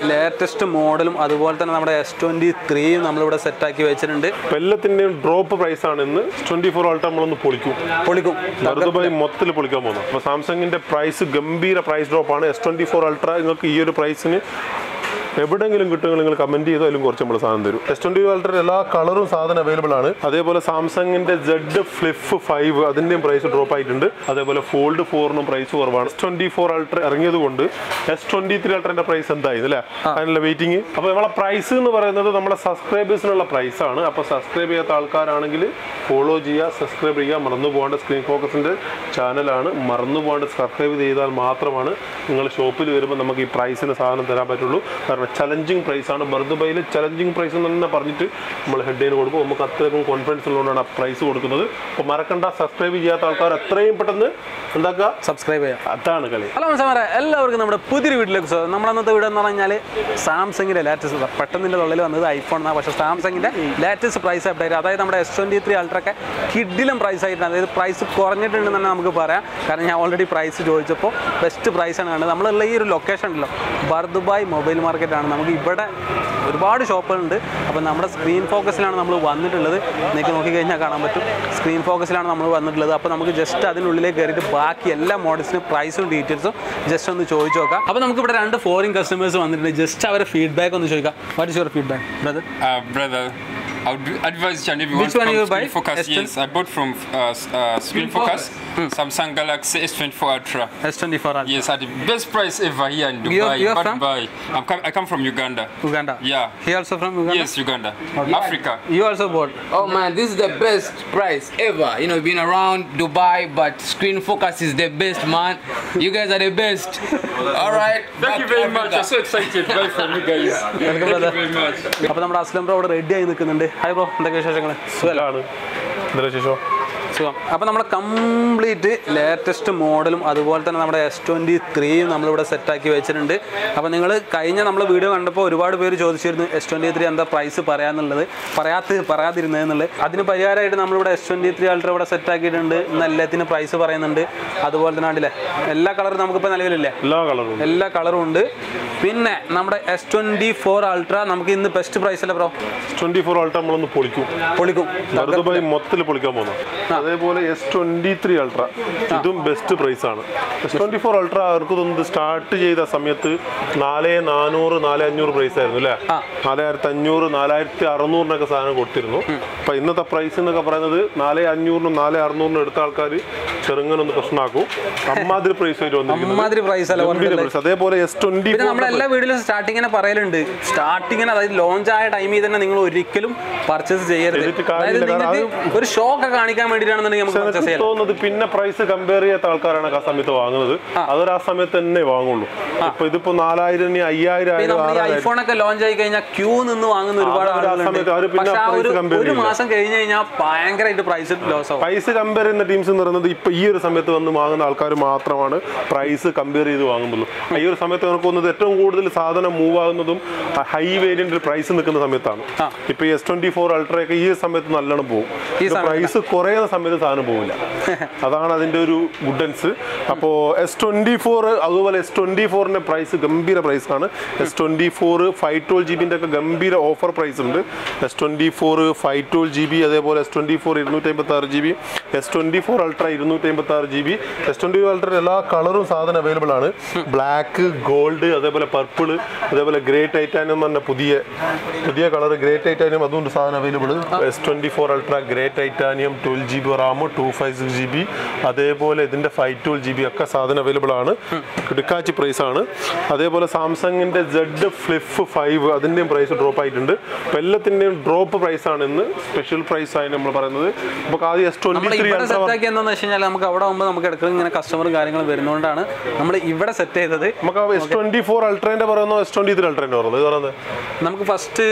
Latest മോഡലും അതുപോലെ തന്നെ നമ്മുടെ എസ് ട്വൻറ്റി ത്രീയും നമ്മളിവിടെ സെറ്റാക്കി വെച്ചിട്ടുണ്ട് ഇപ്പൊ എല്ലാത്തിന്റെയും ഡ്രോപ്പ് പ്രൈസ് ആണ് ഇന്ന് ട്വന്റി ഫോർ ആൾട്ട് നമ്മളൊന്ന് പൊളിക്കും പൊളിക്കും വെറുതെ മൊത്തത്തിൽ പൊളിക്കാൻ പോകുന്നത് അപ്പൊ സാംസങ്ങിന്റെ പ്രൈസ് ഗംഭീര പ്രൈസ് ഡ്രോപ്പ് ആണ് എസ് ട്വന്റി ഫോർ അൾട്ര നിങ്ങൾക്ക് ഈ ഒരു പ്രൈസിന് എവിടെയെങ്കിലും കിട്ടുമെങ്കിൽ നിങ്ങൾ കമന്റ് ചെയ്തോ അതിലും കുറച്ച് നമ്മൾ സാധനം തരും എസ് ട്വന്റി അൾട്ര എല്ലാ കളറും സാധനം അവൈലബിൾ ആണ് അതേപോലെ സാംസങ്ങിന്റെ ജെഡ് ഫ്ലിപ്പ് ഫൈവ് അതിന്റെയും പ്രൈസ് ഡ്രോപ്പ് ആയിട്ടുണ്ട് അതേപോലെ ഫോൾഡ് ഫോറിനും പ്രൈസ് കുറവാണ് എസ് ട്വന്റി ഫോർ അൾട്ര ഇറങ്ങിയത് കൊണ്ട് എസ് ട്വന്റി ത്രീ അൾട്രന്റെ പ്രൈസ് എന്തായി അല്ലേ അതിനുള്ള വെയിറ്റിംഗ് അപ്പൊ നമ്മളെ പ്രൈസ് എന്ന് പറയുന്നത് നമ്മുടെ സബ്സ്ക്രൈബേഴ്സിനുള്ള പ്രൈസ് ആണ് അപ്പൊ സബ്സ്ക്രൈബ് ചെയ്യാത്ത ആൾക്കാരാണെങ്കിൽ ഫോളോ ചെയ്യുക സബ്സ്ക്രൈബ് ചെയ്യുക മറന്നു പോകേണ്ട സ്ക്രീൻ ഫോക്കസിന്റെ ചാനലാണ് മറന്നു പോകേണ്ട സബ്സ്ക്രൈബ് ചെയ്താൽ മാത്രമാണ് നിങ്ങൾ ഷോപ്പിൽ വരുമ്പോൾ നമുക്ക് ഈ പ്രൈസിന് സാധനം തരാൻ പറ്റുള്ളൂ കാരണം ചലഞ്ചിങ് പ്രൈസ് ആണ് ബർദുബൈയിൽ ചലഞ്ചിങ് പ്രൈസ് എന്ന് തന്നെ പറഞ്ഞിട്ട് നമ്മൾ ഹെഡിന് കൊടുക്കും നമുക്ക് അത്രയും കോൺഫിഡൻസ് ഉള്ളതുകൊണ്ടാണ് ആ പ്രൈസ് കൊടുക്കുന്നത് അപ്പോൾ മറക്കണ്ട സബ്സ്ക്രൈബ് ചെയ്യാത്ത ആൾക്കാർ എത്രയും പെട്ടെന്ന് എന്താക്കുക സബ്സ്ക്രൈബ് ചെയ്യാം അതാണ് കളി ഹലോ നമസ്കാരം എല്ലാവർക്കും നമ്മുടെ പുതിയൊരു വീട്ടിലേക്ക് സ്വാഗതം നമ്മുടെ അന്നത്തെ വീഡിയോ എന്ന് പറഞ്ഞാൽ സാംസങ്ങിൻ്റെ ലേറ്റസ്റ്റ് പെട്ടെന്നിൻ്റെ ഉള്ളിൽ വന്നത് ഐഫോൺ എന്നാണ് പക്ഷേ സാംസങ്ങിൻ്റെ ലേറ്റസ്റ്റ് പ്രൈസ് അപ്ഡേറ്റ് അതായത് നമ്മുടെ എസ് ട്വൻറ്റി ത്രീ അൾട്രൊക്കെ കിഡിലും പ്രൈസ് ആയിട്ടുണ്ട് അതായത് പ്രൈസ് കുറഞ്ഞിട്ടുണ്ടെന്ന് തന്നെ നമുക്ക് പറയാം കാരണം ഞാൻ ഓൾറെഡി പ്രൈസ് ചോദിച്ചപ്പോൾ ബെസ്റ്റ് പ്രൈസാണ് കണ്ടത് നമ്മളുള്ള ഈ ഒരു ലൊക്കേഷൻ ഉണ്ടല്ലോ ബർദുബായ് മൊബൈൽ മാർക്കറ്റാണ് നമുക്ക് ഇവിടെ ഒരുപാട് ഷോപ്പുകളുണ്ട് അപ്പോൾ നമ്മുടെ സ്ക്രീൻ ഫോക്കസിലാണ് നമ്മൾ വന്നിട്ടുള്ളത് നിങ്ങൾക്ക് നോക്കിക്കഴിഞ്ഞാൽ കാണാൻ പറ്റും സ്ക്രീൻ ഫോക്കസിലാണ് നമ്മൾ വന്നിട്ടുള്ളത് അപ്പോൾ നമുക്ക് ജസ്റ്റ് അതിനുള്ളിലേക്ക് കയറിയിട്ട് ബാക്കി എല്ലാ മോഡൽസിനും പ്രൈസും ഡീറ്റെയിൽസും ജസ്റ്റ് ഒന്ന് ചോദിച്ചു നോക്കാം അപ്പോൾ നമുക്ക് ഇവിടെ രണ്ട് ഫോറിൻ കസ്റ്റമേഴ്സ് വന്നിട്ടുണ്ട് ജസ്റ്റ് അവരുടെ ഫീഡ്ബാക്ക് ഒന്ന് ചോദിക്കാം what is your feedback brother Uh, brother, I would advise each and everyone Which to one come you to buy? Screen Focus. S10? Yes, I bought from uh, s- uh, Screen Focus, Samsung Galaxy S24 Ultra. S twenty four all Yes, at the best price ever here in You're- Dubai. you're Bad from? Dubai. I'm com- I come from Uganda. Uganda Yeah. He also from Uganda Yes, Uganda. Africa. You also bought Oh man, this is the best price ever. You know, been around Dubai, but Screen Focus is the best, man. You guys are the best. All right. Thank you very much. I'm so excited. Bye from you guys. Welcome, Thank brother. you very much. അപ്പോൾ നമ്മുടെ Aslam bro അവിടെ ready ആയി നിൽക്കുന്നുണ്ട് hi bro എന്തൊക്കെ വിശേഷങ്ങൾ സുഖം ആണ് എന്താ ശേഷം സുഖം അപ്പോൾ നമ്മുടെ കംപ്ലീറ്റ് ലേറ്റസ്റ്റ് മോഡലും അതുപോലെ തന്നെ നമ്മുടെ എസ് ട്വൻറ്റി ത്രീയും നമ്മളിവിടെ സെറ്റാക്കി വെച്ചിട്ടുണ്ട് അപ്പോൾ നിങ്ങൾ കഴിഞ്ഞ നമ്മൾ വീഡിയോ കണ്ടപ്പോൾ ഒരുപാട് പേര് ചോദിച്ചിരുന്നു എസ് ട്വൻറ്റി ത്രീ എന്താ പ്രൈസ് പറയാന്നുള്ളത് പറയാത്ത പറയാതിരുന്നതെന്നുള്ളത് അതിന് പരിഹാരമായിട്ട് നമ്മളിവിടെ എസ് ട്വൻറ്റി ത്രീ അൾട്ര ഇവിടെ സെറ്റാക്കിയിട്ടുണ്ട് ഇന്ന് എല്ലാത്തിനും പ്രൈസ് പറയുന്നുണ്ട് അതുപോലെ തന്നെ കണ്ടില്ലേ എല്ലാ കളറും നമുക്കിപ്പോൾ നിലവിലില്ലേ എല്ലാ കളറും എല്ലാ കളറും ഉണ്ട് പിന്നെ നമ്മുടെ എസ് ട്വൻറ്റി ഫോർ അൾട്ര നമുക്ക് ഇന്ന് ബെസ്റ്റ് പ്രൈസ് അല്ലേ ബ്രോ ട്വന്റി ഫോർ ആൾട്ട് നമ്മളൊന്ന് പൊളിക്കും പൊളിക്കും വെറുതെ മൊത്തത്തിൽ പൊളിക്കാൻ പോകുന്നത് അതേപോലെ എസ് ട്വന്റി ത്രീ അൾട്ര ഇതും ബെസ്റ്റ് പ്രൈസ് ആണ് എസ് ട്വന്റി ഫോർ അൾട്ര അവർക്ക് തോന്നുന്നത് സ്റ്റാർട്ട് ചെയ്ത സമയത്ത് നാല് നാനൂറ് നാല് അഞ്ഞൂറ് പ്രൈസ് ആയിരുന്നു അല്ലേ ആ. നാലായിരത്തി അഞ്ഞൂറ് നാലായിരത്തി അറുന്നൂറിനൊക്കെ സാധനം കൊടുത്തിരുന്നു അപ്പൊ ഇന്നത്തെ പ്രൈസ് എന്നൊക്കെ പറയുന്നത് നാല് അഞ്ഞൂറിനും നാല് അറുന്നൂറിനും എടുത്ത ആൾക്കാർ ചെറുങ്ങനൊന്ന് പ്രശ്നമാക്കും അമ്മാതിരി പ്രൈസ് ആയിട്ട് അമ്മാതിരി price അല്ലേ വന്നിരിക്കുന്നത് പറഞ്ഞിട്ടുള്ളത്? അതേപോലെ എസ് ട്വന്റി പിന്നെ നമ്മൾ എല്ലാ വീഡിയോയിലും സ്റ്റാർട്ടിങ്ങിനെ പറയലുണ്ട് സ്റ്റാർട്ടിങ്ങിന് അതായത് ലോഞ്ച് ആയ ടൈമിൽ തന്നെ നിങ്ങൾ ഒരിക്കലും പർച്ചേസ് ചെയ്യരുത് ചെയ്തിട്ട് അതായത് കാര്യമില്ല. കാരണം നിങ്ങൾക്ക് ഒരു ഷോ ഒക്കെ കാണിക്കാൻ വേണ്ടിയിട്ടാണെന്നുണ്ടെങ്കിൽ നമുക്ക് പർച്ചേസ് എനിക്ക് ചെയ്യാം തോന്നുന്നത് പിന്നെ പ്രൈസ് കമ്പയർ ചെയ്യാത്ത ആൾക്കാരാണ് ആ സമയത്ത് വാങ്ങുന്നത് അതൊരു ആ സമയത്ത് തന്നെ വാങ്ങുള്ളൂ ഇപ്പൊ ഇതിപ്പോ നാലായിരം ഇനി അയ്യായിരം പിന്നെ ആയിരം നമ്മൾ ഈ ആറായിരം ഐഫോൺ ഒക്കെ ലോഞ്ച് ആയി കഴിഞ്ഞാൽ ക്യൂ നിന്ന് വാങ്ങുന്ന ഒരുപാട് അവര് ആ ആളുകളുണ്ട് സമയത്ത് അവര് പിന്നെ പക്ഷെ ആ price ഒരു compare ഒരു ചെയ്യില്ല. മാസം കഴിഞ്ഞ് കഴിഞ്ഞാൽ ഭയങ്കരമായിട്ട് പ്രൈസ് ലോസ് ആവും പ്രൈസ് കമ്പയർ ചെയ്യുന്ന ടീംസ് എന്ന് പറയുന്നത് ഇപ്പൊ ഈ ഒരു സമയത്ത് വന്ന് വാങ്ങുന്ന ആൾക്കാർ മാത്രമാണ് പ്രൈസ് കമ്പയർ ചെയ്ത് വാങ്ങുന്നുള്ളൂ ഈ ഒരു സമയത്ത് നമുക്ക് തോന്നുന്നത് ഏറ്റവും കൂടുതൽ സാധനം മൂവ് ആകുന്നതും ഹൈ വേരിയന്റ് പ്രൈസ് നിൽക്കുന്ന സമയത്താണ് ആ. ഇപ്പൊ എസ് ട്വന്റി ഫോർ അൾട്രയൊക്കെ ഈ സമയത്ത് നല്ലോണം പോകും ഈ സമയത്ത് പ്രൈസ് കുറയുന്ന സമയത്ത് സാധനം പോകില്ല അതാണ് അതിന്റെ ഒരു ഗുഡൻസ് അപ്പോ എസ് ട്വന്റി ഫോർ അതുപോലെ എസ് ട്വന്റി ഫോറിന്റെ പ്രൈസ് ഗംഭീര പ്രൈസ് ആണ് S twenty four five twelve G ബിന്റെ ഒക്കെ ഗംഭീര ഓഫർ പ്രൈസ് ഉണ്ട് S twenty four five twelve G B അതേപോലെ എസ് ട്വന്റി ഫോർ ഇരുന്നൂറ്റി അമ്പത്തി ആറ് G B S twenty four ultra ഇരുന്നൂറ്റി അമ്പത്തി ആറ് G B S twenty four ultra എല്ലാ കളറും സാധനം അവൈലബിൾ ആണ് ബ്ലാക്ക് ഗോൾഡ് അതേപോലെ പർപ്പിൾ അതേപോലെ ഗ്രേ ടൈറ്റാനിയം എന്ന് പറഞ്ഞ പുതിയ പുതിയ കളർ ഗ്രേ ടൈറ്റാനിയം അതുകൊണ്ട് സാധനം available S twenty four ultra grey titanium twelve G B RAM two five six G B അതേപോലെ ഇതിന്റെ ഫൈവ് ട്വൽവ് ജി ബി ഒക്കെ സാധനം അവൈലബിൾ ആണ് കിടക്കാച്ചി പ്രൈസ് ആണ് അതേപോലെ സാംസങ്ങിന്റെ ജെഡ് ഫ്ലിപ്പ് ഫൈവ് അതിന്റെയും പ്രൈസ് ഡ്രോപ്പ് ആയിട്ടുണ്ട് അപ്പൊ എല്ലാത്തിന്റെയും ഡ്രോപ്പ് പ്രൈസ് ആണ് ഇന്ന് സ്പെഷ്യൽ പ്രൈസ് ആയി നമ്മൾ പറയുന്നത് നമുക്ക് ആദ്യം എസ് നമ്മൾ ട്വന്റി ത്രീ ഇവിടെ സെറ്റാക്കി എന്താണെന്ന് വെച്ച് കഴിഞ്ഞാൽ നമുക്ക് അവിടെ ആകുമ്പോൾ നമുക്ക് ഇടയ്ക്ക് ഇങ്ങനെ കസ്റ്റമറും കാര്യങ്ങളും വരുന്നതുകൊണ്ടാണ് നമ്മൾ ഇവിടെ സെറ്റ് ചെയ്തത് നമുക്ക് എസ് ട്വന്റി ഫോർ അൾട്രേന്റെ പറയുന്നോ എസ് ട്വന്റി ത്രീ അൾട്രേന്റെ പറയുന്നത് ഇത് പറയുന്നത് നമുക്ക് ഫസ്റ്റ്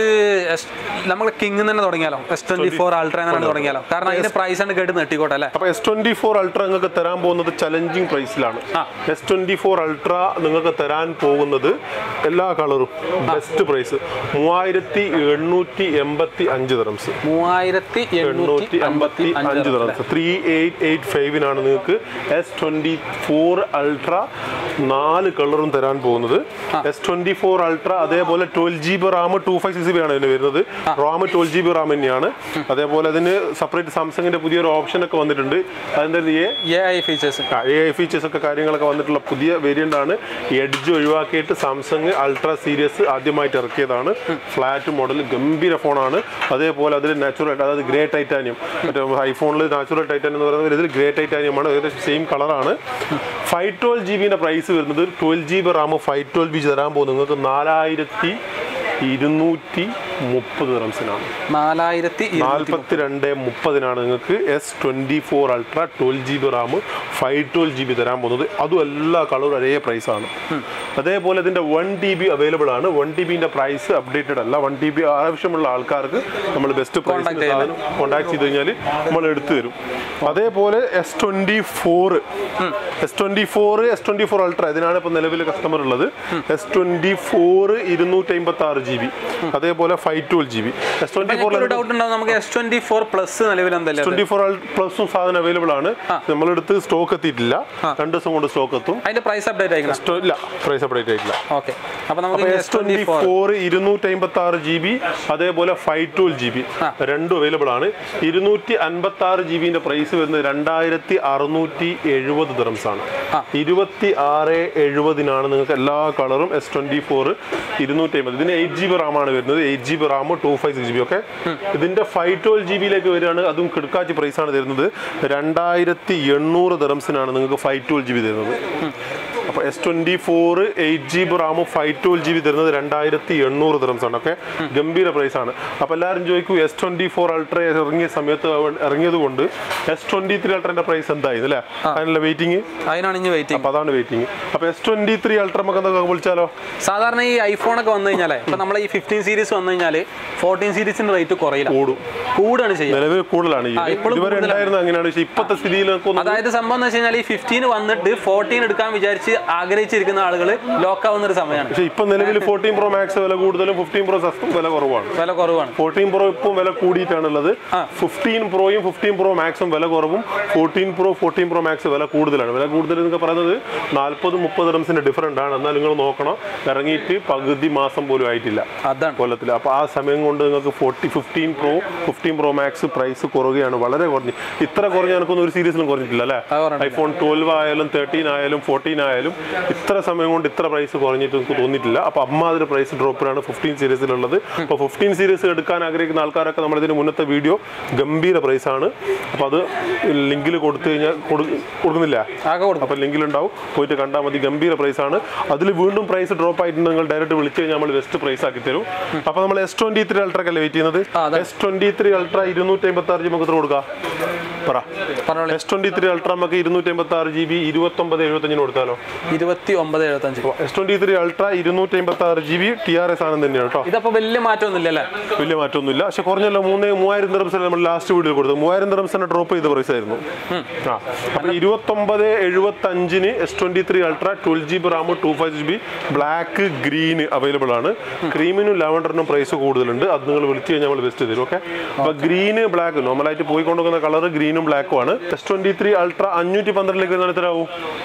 നമ്മൾ കിങ് തന്നെ തുടങ്ങിയാലോ എസ് ട്വന്റി ഫോർ അൾട്ര തന്നെ തുടങ്ങിയാലോ കാരണം അതിന്റെ പ്രൈസ് ആണ് കേട്ട് നെട്ടിക്കോട്ടെ അല്ലേ അപ്പൊ എസ് ട്വന്റി ഫോർ അൾട്ര നിങ്ങൾക്ക് തരാൻ പോകുന്നത് ചലഞ്ചിങ് പ്രൈസിലാണ് ആ. എസ് ട്വന്റി ഫോർ അൾട്ര നിങ്ങൾക്ക് തരാൻ പോകുന്നത് എല്ലാ കളറും ബെസ്റ്റ് പ്രൈസ് മൂവായിരത്തി എണ്ണൂറ്റി എൺപത്തി അഞ്ച് തരംസ് മൂവായിരത്തി എണ്ണൂറ്റി എണ്ണൂറ്റി അമ്പത്തി അമ്പത്തി അഞ്ച് അഞ്ച് തരംസ് ത്രീ എയ്റ്റ് എയ്റ്റ് ഫൈവിനാണ് നിങ്ങൾക്ക് എസ് ട്വന്റി ഫോർ അൾട്ര നാല് കളറും തരാൻ പോകുന്നത് എസ് ട്വന്റി ഫോർ അൾട്ര അതേപോലെ twelve G B RAM two five six B ആണ് ഇതിന് വരുന്നത് RAM twelve G B RAM തന്നെയാണ് അതേപോലെ അതിന് സെപ്പറേറ്റ് സാംസങ്ങിന്റെ പുതിയൊരു ഓപ്ഷൻ ഒക്കെ വന്നിട്ടുണ്ട് അതിന്റെ A A I features A I features ഒക്കെ കാര്യങ്ങളൊക്കെ വന്നിട്ടുള്ള പുതിയ വേരിയന്റ് ആണ് എഡ്ജ് ഒഴിവാക്കിയിട്ട് സാംസങ് അൾട്ര സീരീസ് ആദ്യമായിട്ട് ഇറക്കിയതാണ് ഫ്ലാറ്റ് മോഡൽ ഗംഭീര ഫോണാണ് അതേപോലെ അതിൽ നാച്ചുറൽ അതായത് ഗ്രേ ടൈറ്റാനിയം മറ്റേ ഐഫോണിൽ നാച്ചുറൽ ടൈറ്റാനിയം എന്ന് പറയുന്നത് ഇതിൽ ഗ്രേ ടൈറ്റാനിയം ആണ് ഏകദേശം സെയിം കളറാണ് ഫൈവ് ട്വൽവ് ജി ബിന്റെ പ്രൈസ് വരുന്നത് twelve G B RAM five twelve B തരാൻ പോകുന്നത് നിങ്ങൾക്ക് നാലായിരത്തി ഇരുന്നൂറ്റി മുപ്പത് റംസിനാണ് നാലായിരത്തി നാൽപ്പത്തി രണ്ട് മുപ്പതിനാണ് നിങ്ങൾക്ക് S twenty four ultra twelve G B RAM five twelve G B തരാൻ പോകുന്നത് അതും എല്ലാ കളറും ഒരേ പ്രൈസാണ് അതേപോലെ ഇതിന്റെ വൺ ടി ബി അവൈലബിൾ ആണ് വൺ ടി ബിന്റെ പ്രൈസ് അപ്ഡേറ്റഡ് അല്ല വൺ ടി ബി ആവശ്യമുള്ള ആൾക്കാർക്ക് നമ്മൾ ബെസ്റ്റ് പ്രൈസ് Contact ചെയ്യാം. കോൺടാക്ട് ചെയ്ത് കഴിഞ്ഞാൽ നമ്മൾ എടുത്തു തരും അതേപോലെ S twenty four S twenty four S twenty four ultra ഇതിനാണ് ഇപ്പൊ നിലവിൽ കസ്റ്റമർ ഉള്ളത് എസ് ട്വന്റി ഫോർ ഇരുന്നൂറ്റി അമ്പത്തി ആറ് ജി ബി അതേപോലെ five twelve G B S twenty four ഒരു ഡൗട്ട് ഉണ്ടാവും നമുക്ക് എസ് ട്വന്റി ഫോർ പ്ലസ് നിലവിൽ എന്തല്ലേ ട്വന്റി ഫോർ പ്ലസും സാധനം അവൈലബിൾ ആണ് നമ്മളെടുത്ത് സ്റ്റോക്ക് എത്തിയിട്ടില്ല രണ്ട് ദിവസം കൊണ്ട് സ്റ്റോക്ക് എത്തും അതിന്റെ പ്രൈസ് അപ്ഡേറ്റ് ആയിക്കണം സ്റ്റോ- ഇല്ല പ്രൈസ് അപ്ഡേറ്റ് ആയിട്ടില്ല ഓക്കെ അപ്പൊ നമുക്ക് എസ് ട്വന്റി ഫോർ ഇരുന്നൂറ്റി അമ്പത്തി ആറ് ജി ബി അതേപോലെ ഫൈവ് ട്വൽവ് ജി ബി രണ്ടും അവൈലബിൾ ആണ് ഇരുന്നൂറ്റി അൻപത്തി ആറ് ജി ബിന്റെ പ്രൈസ് വരുന്നത് രണ്ടായിരത്തി അറുന്നൂറ്റി എഴുപത് ദിറംസ് ആണ് ഇരുപത്തി ആറ് എഴുപതിനാണ് നിങ്ങൾക്ക് എല്ലാ കളറും എസ് ട്വന്റി ഫോർ ഇരുന്നൂറ്റി അമ്പത് ഇതിന് എയ്റ്റ് ജി ബി റാം ആണ് വരുന്നത് eight G B RAM two five six G B ഒക്കെ ഇതിന്റെ ഫൈവ് ട്വൽവ് ജി ബിയിലേക്ക് വരികയാണ് അതും കിടക്കാച്ചി പ്രൈസ് ആണ് തരുന്നത് രണ്ടായിരത്തി എണ്ണൂറ് ദിറംസിനാണ് നിങ്ങൾക്ക് ഫൈവ് ട്വൽവ് ജി ബി തരുന്നത് അപ്പോൾ S twenty four eight G B റാമും ഫൈവ് ട്വൽവ് ജി ബി തരുന്നത് രണ്ടായിരത്തി എണ്ണൂറ് ദിറംസ് ആണ് ഓക്കെ ഗംഭീര പ്രൈസ് ആണ് അപ്പോൾ എല്ലാവരും ചോദിക്കൂ എസ് ട്വന്റി ഫോർ അൾട്ര ഇറങ്ങിയ സമയത്ത് അവ- ഇറങ്ങിയത് കൊണ്ട് എസ് ട്വന്റി ത്രീ അൾട്രന്റെ പ്രൈസ് എന്തായി അല്ലേ അതിനുള്ള വെയിറ്റിംഗ് അതിനാണ് ഇനി വെയിറ്റിംഗ് അപ്പോൾ അതാണ് വെയിറ്റിംഗ് അപ്പോൾ എസ് ട്വന്റി ത്രീ അൾട്ര നമുക്ക് എന്തൊക്കെ വിളിച്ചാലോ സാധാരണ ഈ ഐഫോൺ ഒക്കെ വന്നു കഴിഞ്ഞാലേ ഇപ്പൊ നമ്മൾ ഈ ഫിഫ്റ്റീൻ സീരീസ് വന്നു കഴിഞ്ഞാൽ ഫോർട്ടീൻ സീരീസിന്റെ റേറ്റ് കുറയില്ല കൂടും കൂടാണ് ചെയ്യുക നിലവിൽ കൂടുതലാണ് ഈ ആ, ഇപ്പോഴും ഇതുവരെ കൂടുതലാണ്. ഉണ്ടായിരുന്നത് അങ്ങനെയാണ് പക്ഷേ ഇപ്പോഴത്തെ സ്ഥിതിയിൽ നോക്കുമ്പോൾ അതായത് സംഭവം എന്ന് വെച്ച് കഴിഞ്ഞാൽ ഈ ഫിഫ്റ്റീൻ വന്നിട്ട് ഫോർട്ടീൻ എടുക്കാൻ വിചാരിച്ച് ആഗ്രഹിച്ചിരിക്കുന്ന ആളുകൾ ലോക്ക് ആവുന്ന ഒരു സമയമാണ് പക്ഷേ ഇപ്പം നിലവിൽ ഫോർട്ടീൻ പ്രോ മാക്സ് വില കൂടുതലും ഫിഫ്റ്റീൻ പ്രോ സസ്തും വില കുറവാണ് വില കുറവാണ് ഫോർട്ടീൻ പ്രോ ഇപ്പം വില കൂടിയിട്ടാണുള്ളത് ഫിഫ്റ്റീൻ പ്രോയും ഫിഫ്റ്റീൻ പ്രോ മാക്സും വില കുറവും fourteen pro fourteen pro max വില കൂടുതലാണ് വില കൂടുതൽ എന്നൊക്കെ പറയുന്നത് നാൽപ്പത് മുപ്പത് റംസിന്റെ ഡിഫറൻ്റ് ആണ് എന്നാൽ നിങ്ങൾ നോക്കണം ഇറങ്ങിയിട്ട് പകുതി മാസം പോലും ആയിട്ടില്ല അതാണ് കൊല്ലത്തിൽ അപ്പോൾ ആ സമയം കൊണ്ട് നിങ്ങൾക്ക് forty fifteen pro fifteen pro max price കുറയുകയാണ് വളരെ കുറഞ്ഞ് ഇത്ര കുറഞ്ഞ എനിക്കൊന്നും ഒരു സീരീസിലും കുറഞ്ഞിട്ടില്ല അല്ലേ അത് കുറഞ്ഞിട്ടില്ല. ഐഫോൺ ട്വൽവ് ആയാലും തേർട്ടീൻ ആയാലും ഫോർട്ടീൻ ആയാലും ഇത്ര സമയം കൊണ്ട് ഇത്ര പ്രൈസ് കുറഞ്ഞിട്ട് എനിക്ക് തോന്നിയിട്ടില്ല അപ്പോൾ അമ്മാതിരി പ്രൈസ് ഡ്രോപ്പിലാണ് ഫിഫ്റ്റീൻ സീരീസിലുള്ളത് അപ്പോൾ ഫിഫ്റ്റീൻ സീരീസ് എടുക്കാൻ ആഗ്രഹിക്കുന്ന ആൾക്കാരൊക്കെ നമ്മളിതിന് മുന്നത്തെ വീഡിയോ ഗംഭീര പ്രൈസാണ് അപ്പോൾ അത് ലിങ്കിൽ കൊടുത്തു കഴിഞ്ഞാൽ കൊടു- കൊടുക്കുന്നില്ല ആകെ കൊടുക്കും അപ്പോൾ ലിങ്കിലുണ്ടാവും പോയിട്ട് കണ്ടാൽ മതി ഗംഭീര പ്രൈസാണ് അതിൽ വീണ്ടും പ്രൈസ് ഡ്രോപ്പ് ആയിട്ട് നിങ്ങൾ ഡയറക്റ്റ് വിളിച്ചു കഴിഞ്ഞാൽ നമ്മൾ ബെസ്റ്റ് പ്രൈസ് ആക്കി തരും അപ്പോൾ നമ്മൾ എസ് ട്വന്റി ത്രീ അൾട്രക്കല്ലേ വെയിറ്റ് ചെയ്യുന്നത് ആ, അതെ. എസ് ട്വന്റി ത്രീ അൾട്ര ഇരുന്നൂറ്റി അമ്പത്തി ആറ് ജി നമുക്ക് എത്ര കൊടുക്കാം പറ പറഞ്ഞോളി എസ് ട്വന്റി ത്രീ അൾട്ര നമുക്ക് ഇരുന്നൂറ്റി അമ്പത്തി ആറ് ജി ബി ഇരുപത്തൊമ്പത് എഴുപത്തഞ്ചിന് കൊടുത്താലോ ഇരുപത്തി ഒമ്പത് എഴുപത്തഞ്ച് എസ് ട്വന്റി ത്രീ അൾട്ര ഇരുന്നൂറ്റി അമ്പത്തി ആറ് G B T R S ആണ് തന്നെയാണ് കേട്ടോ ഇതപ്പോ വലിയ മാറ്റമൊന്നുമില്ല അല്ലേ വലിയ മാറ്റമൊന്നുമില്ല പക്ഷെ കുറഞ്ഞല്ലോ മൂന്ന് മൂവായിരം ദിറംസ് നമ്മൾ ലാസ്റ്റ് വീഡിയോ കൊടുത്തത് മൂവായിരം ദിറംസ് തന്നെ ഡ്രോപ്പ് ചെയ്ത പ്രൈസ് ആയിരുന്നു ആ അപ്പൊ ഇരുപത്തൊമ്പത് എഴുപത്തി അഞ്ചിന് S twenty three ultra twelve G B RAM two five G B black green available ആണ് ക്രീമിനും ലാവൻഡറിനും പ്രൈസ് കൂടുതലുണ്ട് അത് നിങ്ങൾ വിളിച്ചു കഴിഞ്ഞാൽ നമ്മൾ ബെസ്റ്റ് തരും ഓക്കെ അപ്പൊ ഗ്രീന് ബ്ലാക്ക് നോർമലായിട്ട് പോയിക്കൊണ്ടുവന്ന കളർ ഗ്രീനും ബ്ലാക്കും ആണ് എസ് ട്വന്റി ത്രീ അൾട്ര അഞ്ഞൂറ്റി പന്ത്രണ്ടിലേക്ക് വരുന്ന എത്രയാവും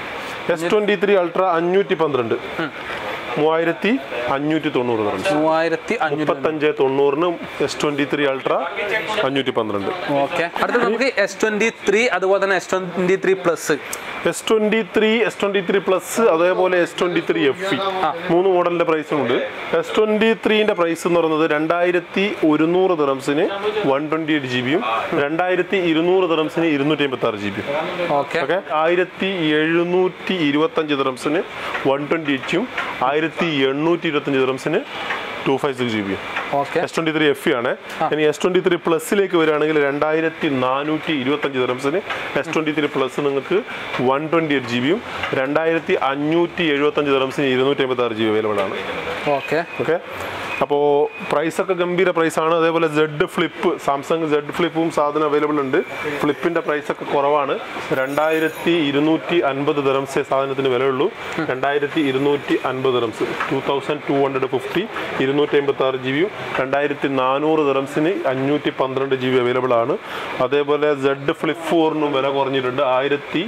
എസ് ട്വന്റി ത്രീ അൾട്ര അഞ്ഞൂറ്റി പന്ത്രണ്ട് മൂവായിരത്തി അഞ്ഞൂറ്റി തൊണ്ണൂറ് ദിറംസ് മൂവായിരത്തി അഞ്ഞൂറ്റി മുപ്പത്തഞ്ച് തൊണ്ണൂറിന് എസ് ട്വന്റി ത്രീ അൾട്ര അഞ്ഞൂറ്റി പന്ത്രണ്ട് ഓക്കെ അടുത്ത നമുക്ക് എസ് ട്വന്റി ത്രീ അതുപോലെ തന്നെ S twenty three plus S twenty three S twenty three plus അതേപോലെ S twenty three F E മൂന്ന് മോഡലിന്റെ പ്രൈസും ഉണ്ട് എസ് ട്വന്റി ത്രീന്റെ പ്രൈസ് എന്ന് പറയുന്നത് രണ്ടായിരത്തി ഒരുന്നൂറ് ദിറംസിന് വൺ ട്വന്റി എയ്റ്റ് ജി ബിയും രണ്ടായിരത്തി ഇരുന്നൂറ് ദിറംസിന് ഇരുന്നൂറ്റി അമ്പത്തി ആറ് ജി ബിയും ഓക്കെ ഓക്കെ ആയിരത്തി എഴുന്നൂറ്റി ഇരുപത്തഞ്ച് ദിറംസിന് വൺ ട്വന്റി എയ്റ്റും ആയിരത്തി എണ്ണൂറ്റി ഇരുപത്തഞ്ച് ദിറംസിന് ടു ഫൈവ് സിക്സ് ജി ബിയും okay S twenty three F ആണ് ഇനി എസ് ട്വന്റി ത്രീ പ്ലസിലേക്ക് വരികയാണെങ്കിൽ രണ്ടായിരത്തി നാനൂറ്റി ഇരുപത്തഞ്ച് ദിറംസിന് എസ് ട്വന്റി ത്രീ പ്ലസ് നിങ്ങൾക്ക് വൺ ട്വന്റി എയ്റ്റ് ജി ബിയും രണ്ടായിരത്തി അഞ്ഞൂറ്റി എഴുപത്തഞ്ച് ദിറംസിന് ഇരുന്നൂറ്റി അമ്പത്തി ആറ് ജി ബി അവൈലബിൾ ആണ് ഓക്കെ ഓക്കെ അപ്പോൾ പ്രൈസൊക്കെ ഗംഭീര പ്രൈസാണ് അതേപോലെ സെഡ് ഫ്ലിപ്പ് സാംസങ് സെഡ് ഫ്ലിപ്പും സാധനം അവൈലബിൾ ഉണ്ട് ഫ്ലിപ്പിൻ്റെ പ്രൈസൊക്കെ കുറവാണ് രണ്ടായിരത്തി ഇരുന്നൂറ്റി അൻപത് ദറംസേ സാധനത്തിന് വിലയുള്ളൂ രണ്ടായിരത്തി ഇരുന്നൂറ്റി അൻപത് ദറംസ് two thousand two hundred fifty ഇരുന്നൂറ്റി അമ്പത്തി ആറ് ജി ബിയും രണ്ടായിരത്തി നാനൂറ് ദറംസിന് അഞ്ഞൂറ്റി പന്ത്രണ്ട് ജി ബി അവൈലബിൾ ആണ് അതേപോലെ സെഡ് ഫ്ലിപ്പ് ഫോറിനും വില കുറഞ്ഞിട്ടുണ്ട് ആയിരത്തി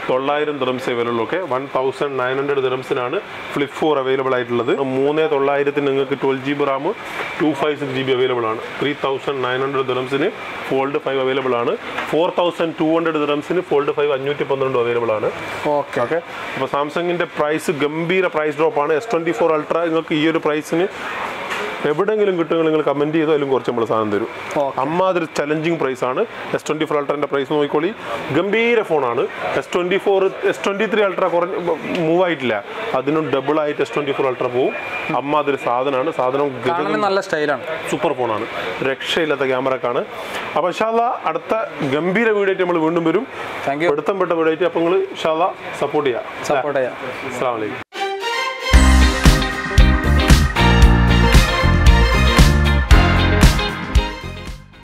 തൊള്ളായിരം ദിറംസ് available okay one thousand nine hundred ദിറംസിനാണ് ഫ്ലിപ്പ് ഫോർ അവൈലബിൾ ആയിട്ടുള്ളത് മൂന്ന് തൊള്ളായിരത്തിന് നിങ്ങൾക്ക് twelve G B RAM two five six G B available ആണ് ത്രീ തൗസൻഡ് നയൻ ഹൺഡ്രഡ് ദിറംസിന് ഫോൾഡ് ഫൈവ് അവൈലബിൾ ആണ് ഫോർ തൗസൻഡ് ടു ഹൺഡ്രഡ് ദിറംസിന് ഫോൾഡ് ഫൈവ് അഞ്ഞൂറ്റി പന്ത്രണ്ട് അവൈലബിൾ ആണ് ഓക്കെ ഓക്കെ അപ്പോൾ സാംസങ്ങിൻ്റെ പ്രൈസ് ഗംഭീര പ്രൈസ് ഡ്രോപ്പ് ആണ് എസ് ട്വൻറ്റി ഫോർ അൾട്ര നിങ്ങൾക്ക് ഈ ഒരു പ്രൈസിന് എവിടെയെങ്കിലും കിട്ടുമെങ്കിൽ നിങ്ങൾ കമൻറ്റ് ചെയ്തോ അതിലും കുറച്ച് നമ്മൾ സാധനം തരും Okay. അമ്മാതിരി ചലഞ്ചിങ് പ്രൈസ് ആണ് എസ് ട്വൻറ്റി ഫോർ അൾട്രൻ്റെ പ്രൈസ് നോക്കിക്കോളി ഗംഭീര ഫോണാണ് S twenty four S twenty three ultra കുറഞ്ഞ മൂവ് ആയിട്ടില്ല അതിനും ഡബിൾ ആയിട്ട് എസ് ട്വൻറ്റി ഫോർ അൾട്ര പോവും അമ്മാതിരി സാധനമാണ് സാധനം കാണാൻ നല്ല സ്റ്റൈലാണ് സൂപ്പർ ഫോണാണ് രക്ഷയില്ലാത്ത ക്യാമറക്കാണ് അപ്പോൾ ഷാല അടുത്ത ഗംഭീര വീഡിയോ ആയിട്ട് നമ്മൾ വീണ്ടും വരും താങ്ക് യു പിടുത്തം പെട്ട വീഡിയോ ആയിട്ട് അപ്പോൾ നിങ്ങൾ ഷാല സപ്പോർട്ട് ചെയ്യാം സപ്പോർട്ട് ചെയ്യാം അസ്സാം വലൈക്കും